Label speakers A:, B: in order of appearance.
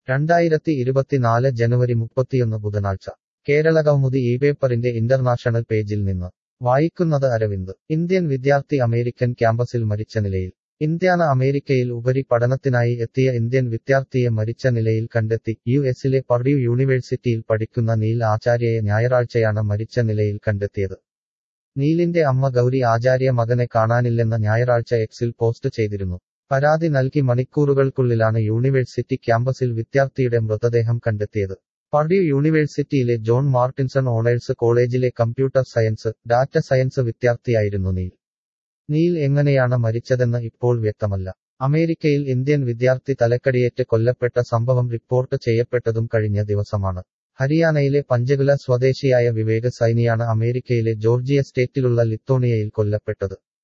A: രണ്ടായിരത്തി ഇരുപത്തിനാല് ജനുവരി മുപ്പത്തിയൊന്ന് ബുധനാഴ്ച കേരളകൗമുദി ഈ പേപ്പറിന്റെ ഇന്റർനാഷണൽ പേജിൽ നിന്ന് വായിക്കുന്നത് അരവിന്ദ് ഇന്ത്യൻ വിദ്യാർത്ഥി അമേരിക്കൻ ക്യാമ്പസിൽ മരിച്ച നിലയിൽ ഇന്ത്യാന അമേരിക്കയിൽ ഉപരി പഠനത്തിനായി എത്തിയ ഇന്ത്യൻ വിദ്യാർത്ഥിയെ മരിച്ച നിലയിൽ കണ്ടെത്തി യു എസിലെ പർഡ്യൂ യൂണിവേഴ്സിറ്റിയിൽ പഠിക്കുന്ന നീൽ ആചാര്യയെ ഞായറാഴ്ചയാണ് മരിച്ച നിലയിൽ കണ്ടെത്തിയത് നീലിന്റെ അമ്മ ഗൗരി ആചാര്യ മകനെ കാണാനില്ലെന്ന് ഞായറാഴ്ച എക്സിൽ പോസ്റ്റ് ചെയ്തിരുന്നു പരാതി നൽകി മണിക്കൂറുകൾക്കുള്ളിലാണ് യൂണിവേഴ്സിറ്റി ക്യാമ്പസിൽ വിദ്യാർത്ഥിയുടെ മൃതദേഹം കണ്ടെത്തിയത് പർഡ്യൂ യൂണിവേഴ്സിറ്റിയിലെ ജോൺ മാർട്ടിൻസൺ ഓണേഴ്സ് കോളേജിലെ കമ്പ്യൂട്ടർ സയൻസ് ഡാറ്റ സയൻസ് വിദ്യാർത്ഥിയായിരുന്നു നീൽ നീൽ എങ്ങനെയാണ് മരിച്ചതെന്ന് ഇപ്പോൾ വ്യക്തമല്ല അമേരിക്കയിൽ ഇന്ത്യൻ വിദ്യാർത്ഥി തലക്കടിയേറ്റ് കൊല്ലപ്പെട്ട സംഭവം റിപ്പോർട്ട് ചെയ്യപ്പെട്ടതും കഴിഞ്ഞ ദിവസമാണ് ഹരിയാനയിലെ പഞ്ചകുല സ്വദേശിയായ വിവേക് സൈനിയാണ് അമേരിക്കയിലെ ജോർജിയ സ്റ്റേറ്റിലുള്ള ലിത്തോണിയയിൽ കൊല്ലപ്പെട്ടത്